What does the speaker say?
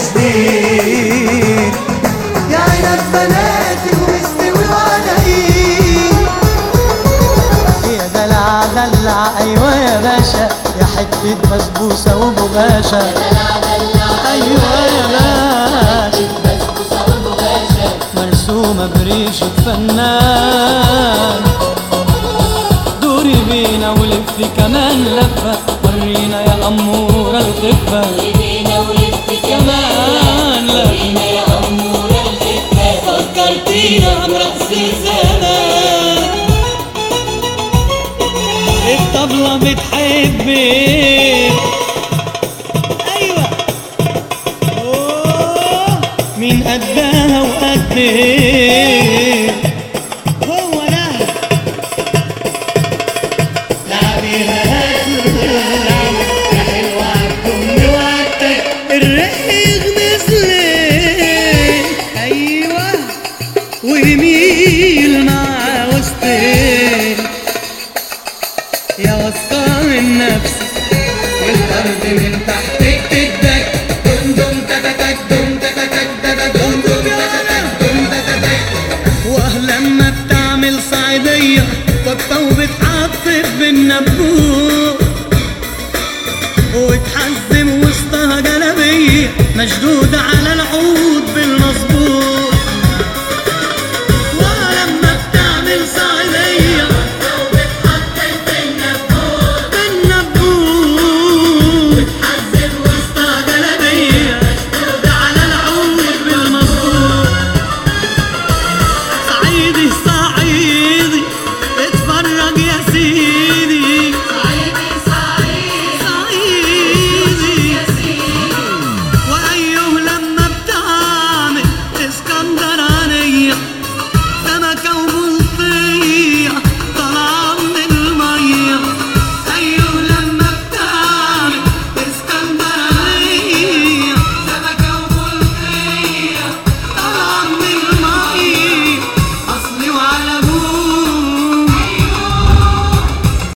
سنين يا عنب بناتي ومستوي وعنايين يا دلع دلع ايوه يا باشا يا حتة بسبوسة وبغاشة ايوه يا باشا مرسومة بريش فنان دوري بينا ولفي كمان لفة ورينا يا أمورة الخفة كمان لفة فكرتينا برقص زمان الطبلة بتحبك أيوة أوه، مين قدها وقدك هو ده الريق نزلت ايوه ويميل مع وسطك يا واثقة من نفسك والأرض من تحتك تدك دم دم تتتك دم تتتك دم دم تتتك دم تتتك واهلا بتعمل صعيدية واقفة وبتعطف بالنبوت وتحزم وسطها جلبية مشدودة على العود